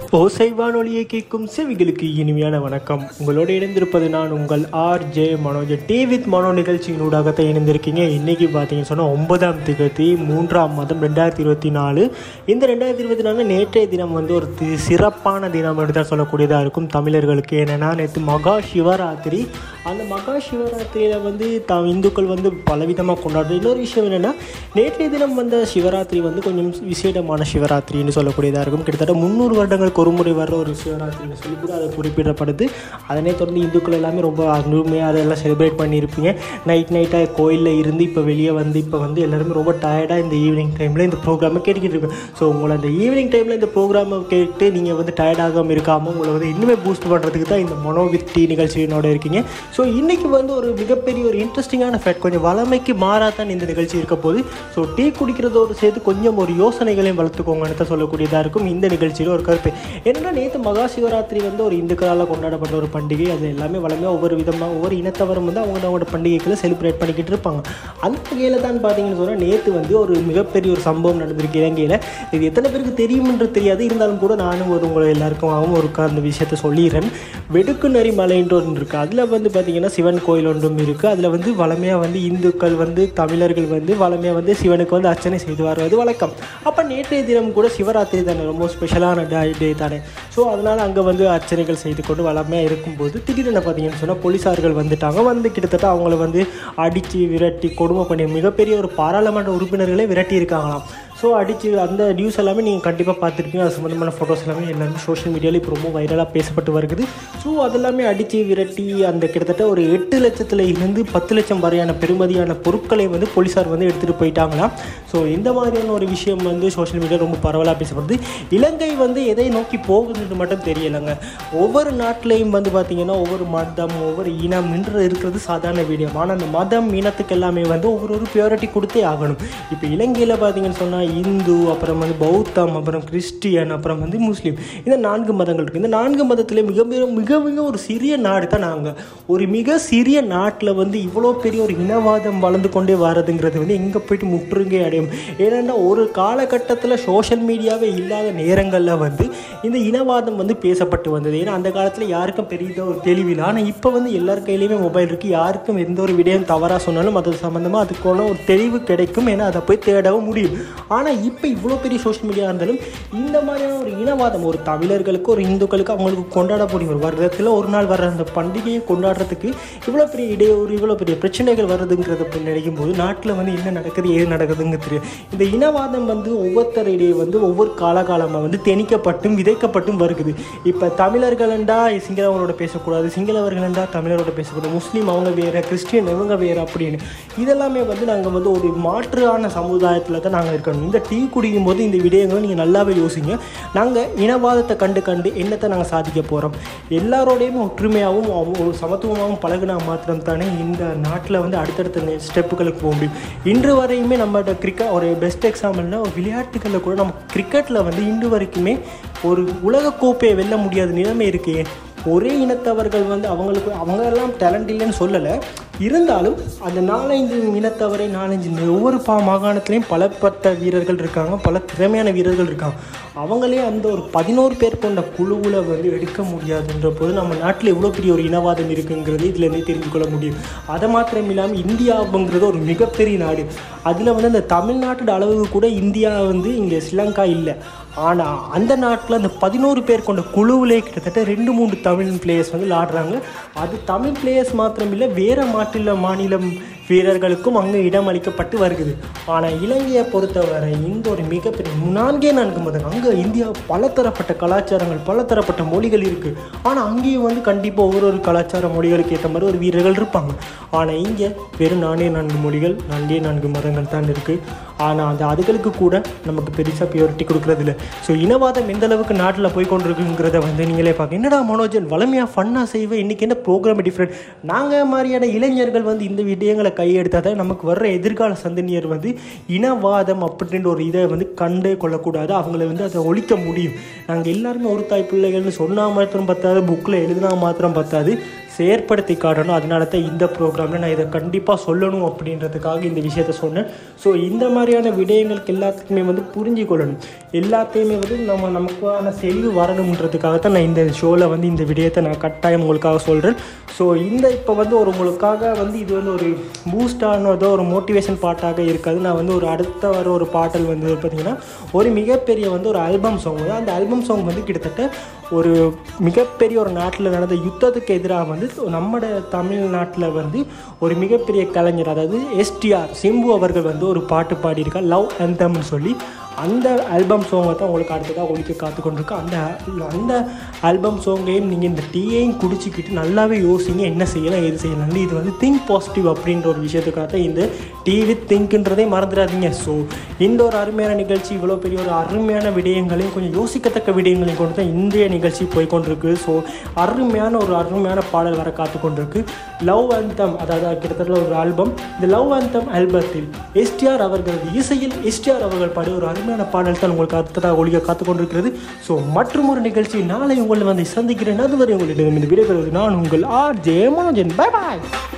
ஓசை வானொலியை கேட்கும் செவிகளுக்கு இனிமையான வணக்கம் உங்களோடு இணைந்திருப்பது நான் உங்கள் R J Manoj tea with Mano நிகழ்ச்சியினூடாகத்தான் இணைந்திருக்கீங்க இன்னைக்கு பார்த்தீங்கன்னு சொன்னால் ஒன்பதாம் திகதி மூன்றாம் மாதம் ரெண்டாயிரத்தி இருபத்தி நாலு இந்த ரெண்டாயிரத்தி இருபத்தி நாலு நேற்றைய தினம் வந்து ஒரு தி- சிறப்பான தினம் என்று தான் சொல்லக்கூடியதாக இருக்கும் தமிழர்களுக்கு ஏன்னா நேற்று மகா சிவராத்திரி அந்த மகா சிவராத்திரியில் வந்து த இந்துக்கள் வந்து பலவிதமாக கொண்டாடுறது இன்னொரு விஷயம் என்னென்னா நேற்றைய தினம் வந்த சிவராத்திரி வந்து கொஞ்சம் விசேடமான சிவராத்திரின்னு சொல்லக்கூடியதாக இருக்கும் கிட்டத்தட்ட முந்நூறு வருடங்களுக்கு ஒரு முறை வர்ற ஒரு சிவராத்திரின்னு சொல்லி கூட அதை குறிப்பிடப்படுது அதனை தொடர்ந்து இந்துக்கள் எல்லாமே ரொம்ப அருமையாக அதெல்லாம் செலிப்ரேட் பண்ணியிருப்பீங்க நைட் நைட்டாக கோயிலில் இருந்து இப்போ வெளியே வந்து இப்போ வந்து எல்லாருமே ரொம்ப டயர்டாக இந்த ஈவினிங் டைமில் இந்த ப்ரோக்ராமை கேட்டுக்கிட்டு இருக்கேன் ஸோ உங்களை அந்த ஈவினிங் டைமில் இந்த ப்ரோக்ராமை கேட்டு நீங்கள் வந்து டயர்டாகாமல் இருக்காமல் உங்களை வந்து இன்னுமே பூஸ்ட் பண்ணுறதுக்கு தான் இந்த மனோவித் டீ நிகழ்ச்சியினோட இருக்கீங்க ஸோ இன்றைக்கி வந்து ஒரு மிகப்பெரிய ஒரு இன்ட்ரெஸ்டிங்கான ஃபேக்ட் கொஞ்சம் வளமைக்கு மாறாதான் இந்த நிகழ்ச்சி இருக்க போது ஸோ டீ குடிக்கிறதோடு சேர்த்து கொஞ்சம் ஒரு யோசனைகளையும் வளர்த்துக்கோங்கன்னு தான் சொல்லக்கூடியதாக இருக்கும் இந்த நிகழ்ச்சியில் ஒரு கருத்து என்னன்னா நேற்று மகா சிவராத்திரி வந்து ஒரு இந்துக்களால் கொண்டாடப்பட்ட ஒரு பண்டிகை அது எல்லாமே வளமையாக ஒவ்வொரு விதமாக ஒவ்வொரு இனத்தவரும் வந்து அவங்க அவங்களோட பண்டிகைகளை செலிப்ரேட் பண்ணிக்கிட்டு இருப்பாங்க அந்த வகையில் தான் பார்த்தீங்கன்னு சொன்னால் நேற்று வந்து ஒரு மிகப்பெரிய ஒரு சம்பவம் நடந்திருக்கு இலங்கையில் இது எத்தனை பேருக்கு தெரியும்ன்றது தெரியாது இருந்தாலும் கூட நானும் ஒரு உங்களை எல்லாருக்கும் ஒரு க- அந்த விஷயத்த சொல்லிடுறேன் வெடுக்குநரி மலைன்ற ஒன்று இருக்குது அதில் வந்து பார்த்திங்கன்னா சிவன் கோயில் ஒன்றும் இருக்குது அதில் வந்து வளமையாக வந்து இந்துக்கள் வந்து தமிழர்கள் வந்து வளமையாக வந்து சிவனுக்கு வந்து அர்ச்சனை செய்து வருவது வழக்கம் அப்போ நேற்றைய தினம் கூட சிவராத்திரி தானே ரொம்ப ஸ்பெஷலான டே தானே ஸோ அதனால் அங்கே வந்து அர்ச்சனைகள் செய்து கொண்டு வளமையாக இருக்கும்போது திடீரென பார்த்தீங்கன்னு சொன்னால் போலீஸார்கள் வந்துட்டாங்க வந்து கிட்டத்தட்ட அவங்கள வந்து அடித்து விரட்டி கொடுமை பண்ணி மிகப்பெரிய ஒரு பாராளுமன்ற உறுப்பினர்களே விரட்டி இருக்காங்களாம் ஸோ அடித்து அந்த நியூஸ் எல்லாமே நீங்கள் கண்டிப்பாக பார்த்துருப்பீங்க அது சம்மந்தமான ஃபோட்டோஸ் எல்லாமே எல்லாமே சோஷியல் மீடியாவில் இப்போ ரொம்ப வைரலாக பேசப்பட்டு வருகிறது ஸோ அதெல்லாமே அடித்து விரட்டி அந்த கிட்டத்தட்ட ஒரு எட்டு லட்சத்தில் இருந்து பத்து லட்சம் வரையான பெருமதியான பொருட்களை வந்து போலீஸார் வந்து எடுத்துகிட்டு போயிட்டாங்களாம் ஸோ இந்த மாதிரியான ஒரு விஷயம் வந்து சோஷியல் மீடியா ரொம்ப பரவலாக பேசப்படுது இலங்கை வந்து எதை நோக்கி போகுதுன்னு மட்டும் தெரியலைங்க ஒவ்வொரு நாட்டிலையும் வந்து பார்த்திங்கன்னா ஒவ்வொரு மதம் ஒவ்வொரு இனம் என்று இருக்கிறது சாதாரண வீடியோ ஆனால் அந்த மதம் இனத்துக்கு எல்லாமே வந்து ஒவ்வொரு ஒரு பியூரிட்டி கொடுத்தே ஆகணும் இப்போ இலங்கையில் பார்த்தீங்கன்னு சொன்னால் இந்து அப்புறம் வந்து பௌத்தம் அப்புறம் கிறிஸ்டியன் அப்புறம் வந்து முஸ்லீம் இந்த நான்கு மதங்கள் இருக்குது இந்த நான்கு மதத்தில் மிக மிக மிக மிக ஒரு சிறிய நாடு தான் நாங்கள் ஒரு மிக சிறிய நாட்டில் வந்து இவ்வளோ பெரிய ஒரு இனவாதம் வளர்ந்து கொண்டே வரதுங்கிறது வந்து எங்கே போயிட்டு முற்றுகை அடையும் ஏன்னா ஒரு காலகட்டத்தில் சோஷியல் மீடியாவே இல்லாத நேரங்களில் வந்து இந்த இனவாதம் வந்து பேசப்பட்டு வந்தது ஏன்னா அந்த காலத்தில் யாருக்கும் பெரிய ஒரு தெளிவில்லை ஆனால் இப்போ வந்து எல்லார் கையிலையுமே மொபைல் இருக்குது யாருக்கும் எந்த ஒரு விடயம் தவறாக சொன்னாலும் அது சம்மந்தமாக அதுக்கான ஒரு தெளிவு கிடைக்கும் ஏன்னா அதை போய் தேடவும் முடியும் ஆனால் இப்போ இவ்வளோ பெரிய சோஷியல் மீடியா இருந்தாலும் இந்த மாதிரியான ஒரு இனவாதம் ஒரு தமிழர்களுக்கு ஒரு இந்துக்களுக்கு அவங்களுக்கு கொண்டாடக்கூடிய ஒரு வருடத்தில் ஒரு நாள் வர்ற அந்த பண்டிகையை கொண்டாடுறதுக்கு இவ்வளோ பெரிய இடையூறு இவ்வளோ பெரிய பிரச்சனைகள் வருதுங்கிறத பற்றி நினைக்கும் போது நாட்டில் வந்து என்ன நடக்குது ஏது நடக்குதுங்க தெரியும் இந்த இனவாதம் வந்து ஒவ்வொருத்தரிடையே வந்து ஒவ்வொரு காலகாலமாக வந்து திணிக்கப்பட்டும் விதைக்கப்பட்டும் வருகுது இப்போ தமிழர்கள்டா சிங்களவங்களோட பேசக்கூடாது சிங்களவர்கள்டா தமிழரோட பேசக்கூடாது முஸ்லீம் அவங்க வேறு கிறிஸ்டியன் இவங்க வேறு அப்படின்னு இதெல்லாமே வந்து நாங்கள் வந்து ஒரு மாற்றான சமுதாயத்தில் தான் நாங்கள் இருக்கணும் இந்த டீ குடிக்கும் போது இந்த விடயங்களை நீங்கள் நல்லாவே யோசிங்க நாங்கள் இனவாதத்தை கண்டு கண்டு என்னத்தை நாங்கள் சாதிக்க போகிறோம் எல்லாரோடையுமே ஒற்றுமையாகவும் அவங்க ஒரு சமத்துவமாகவும் பழகினா மாத்திரம் தானே இந்த நாட்டில் வந்து அடுத்தடுத்த ஸ்டெப்புகளுக்கு போக முடியும் இன்று வரையுமே நம்மளோட கிரிக்கெட் ஒரு பெஸ்ட் எக்ஸாம்பிள்னா ஒரு விளையாட்டுகளில் கூட நம்ம கிரிக்கெட்டில் வந்து இன்று வரைக்குமே ஒரு உலக கோப்பையை வெல்ல முடியாத நிலைமை இருக்கே ஒரே இனத்தவர்கள் வந்து அவங்களுக்கு அவங்க எல்லாம் டேலண்ட் இல்லைன்னு சொல்லலை இருந்தாலும் அந்த நாலஞ்சு இனத்தவரை நாலஞ்சு ஒவ்வொரு பா மாகாணத்துலேயும் பலப்பட்ட வீரர்கள் இருக்காங்க பல திறமையான வீரர்கள் இருக்காங்க அவங்களே அந்த ஒரு பதினோரு பேர் கொண்ட குழுவில் வந்து எடுக்க முடியாதுன்ற போது நம்ம நாட்டில் எவ்வளோ பெரிய ஒரு இனவாதம் இருக்குங்கிறது இதுலேருந்தே தெரிந்து கொள்ள முடியும் அதை மாத்திரம் இல்லாமல் இந்தியாவுங்கிறது ஒரு மிகப்பெரிய நாடு அதில் வந்து அந்த தமிழ்நாட்டோட அளவுக்கு கூட இந்தியா வந்து இங்கே ஸ்ரீலங்கா இல்லை ஆனால் அந்த நாட்டில் அந்த பதினோரு பேர் கொண்ட குழுவிலே கிட்டத்தட்ட ரெண்டு மூணு தமிழ் பிளேயர்ஸ் வந்து விளாடுறாங்க அது தமிழ் பிளேயர்ஸ் மாத்திரம் இல்லை வேறு மாநில மாநிலம் வீரர்களுக்கும் அங்கே இடம் அளிக்கப்பட்டு வருகிறது ஆனால் இலங்கையை பொறுத்தவரை இந்த ஒரு மிகப்பெரிய நான்கே நான்கு மதம் அங்கே இந்தியா பலதரப்பட்ட கலாச்சாரங்கள் பலதரப்பட்ட மொழிகள் இருக்குது ஆனால் அங்கேயும் வந்து கண்டிப்பாக ஒவ்வொரு ஒரு கலாச்சார மொழிகளுக்கு ஏற்ற மாதிரி ஒரு வீரர்கள் இருப்பாங்க ஆனால் இங்கே வெறும் நானே நான்கு மொழிகள் நான்கே நான்கு மதங்கள் தான் இருக்குது ஆனால் அந்த அதுகளுக்கு கூட நமக்கு பெருசாக பியூரிட்டி கொடுக்குறது இல்லை ஸோ இனவாதம் எந்த அளவுக்கு நாட்டில் போய் கொண்டிருக்குங்கிறத வந்து நீங்களே பார்க்க என்னடா மனோஜன் வளமையாக ஃபன்னாக செய்வேன் இன்றைக்கி என்ன ப்ரோக்ராம் டிஃப்ரெண்ட் நாங்கள் மாதிரியான இளைஞர்கள் வந்து இந்த விடயங்களை கையெடுத்தால் தான் நமக்கு வர்ற எதிர்கால சந்ததியர் வந்து இனவாதம் அப்படின்ற ஒரு இதை வந்து கண்டே கொள்ளக்கூடாது அவங்கள வந்து அதை ஒழிக்க முடியும் நாங்கள் எல்லாருமே ஒரு தாய் பிள்ளைகள்னு சொன்னால் மாத்திரம் பத்தாது புக்கில் எழுதினா மாத்திரம் பத்தாது செயற்படுத்தி காட்டணும் அதனால தான் இந்த ப்ரோக்ராமில் நான் இதை கண்டிப்பாக சொல்லணும் அப்படின்றதுக்காக இந்த விஷயத்த சொன்னேன் ஸோ இந்த மாதிரியான விடயங்களுக்கு எல்லாத்துக்குமே வந்து புரிஞ்சு கொள்ளணும் எல்லாத்தையுமே வந்து நம்ம நமக்கான செறிவு வரணுன்றதுக்காக தான் நான் இந்த ஷோவில் வந்து இந்த விடயத்தை நான் கட்டாயம் உங்களுக்காக சொல்கிறேன் ஸோ இந்த இப்போ வந்து ஒரு உங்களுக்காக வந்து இது வந்து ஒரு பூஸ்டானதோ ஒரு மோட்டிவேஷன் பாட்டாக இருக்காது நான் வந்து ஒரு அடுத்த வர ஒரு பாட்டல் வந்து பார்த்திங்கன்னா ஒரு மிகப்பெரிய வந்து ஒரு ஆல்பம் சாங் வந்து அந்த ஆல்பம் சாங் வந்து கிட்டத்தட்ட ஒரு மிகப்பெரிய ஒரு நாட்டில் நடந்த யுத்தத்துக்கு எதிராக வந்து நம்மட தமிழ்நாட்டில் வந்து ஒரு மிகப்பெரிய கலைஞர் அதாவது எஸ்டிஆர் சிம்பு அவர்கள் வந்து ஒரு பாட்டு பாடியிருக்கார் லவ் அந்தம்னு சொல்லி அந்த ஆல்பம் சாங்கை தான் உங்களுக்கு அடுத்ததாக ஒழிக்க காத்து கொண்டிருக்கு அந்த அந்த ஆல்பம் சாங்கையும் நீங்கள் இந்த டீயையும் குடிச்சிக்கிட்டு நல்லாவே யோசிங்க என்ன செய்யலாம் எது செய்யலாம் இது வந்து திங்க் பாசிட்டிவ் அப்படின்ற ஒரு விஷயத்துக்காக தான் இந்த டீ வித் திங்க்ன்றதே மறந்துடாதீங்க ஸோ இந்த ஒரு அருமையான நிகழ்ச்சி இவ்வளோ பெரிய ஒரு அருமையான விடயங்களையும் கொஞ்சம் யோசிக்கத்தக்க விடயங்களையும் கொண்டு தான் இன்றைய நிகழ்ச்சி போய் கொண்டிருக்கு ஸோ அருமையான ஒரு அருமையான பாடல் வர காத்து கொண்டிருக்கு லவ் அந்தம் அதாவது கிட்டத்தட்ட ஒரு ஆல்பம் இந்த லவ் அந்தம் ஆல்பத்தில் எஸ்டிஆர் அவர்களது இசையில் எஸ்டிஆர் அவர்கள் பாடிய ஒரு அருமையான பாடல் தான் உங்களுக்கு அடுத்ததாக ஒழிக்க காத்து கொண்டிருக்கிறது ஸோ மற்றும் ஒரு நிகழ்ச்சி நாளை உங்களை வந்து சந்திக்கிறேன் அதுவரை உங்களிடம் இந்த விடைபெறுவது நான் உங்கள் ஆர் ஜே மனோஜன் பை பாய்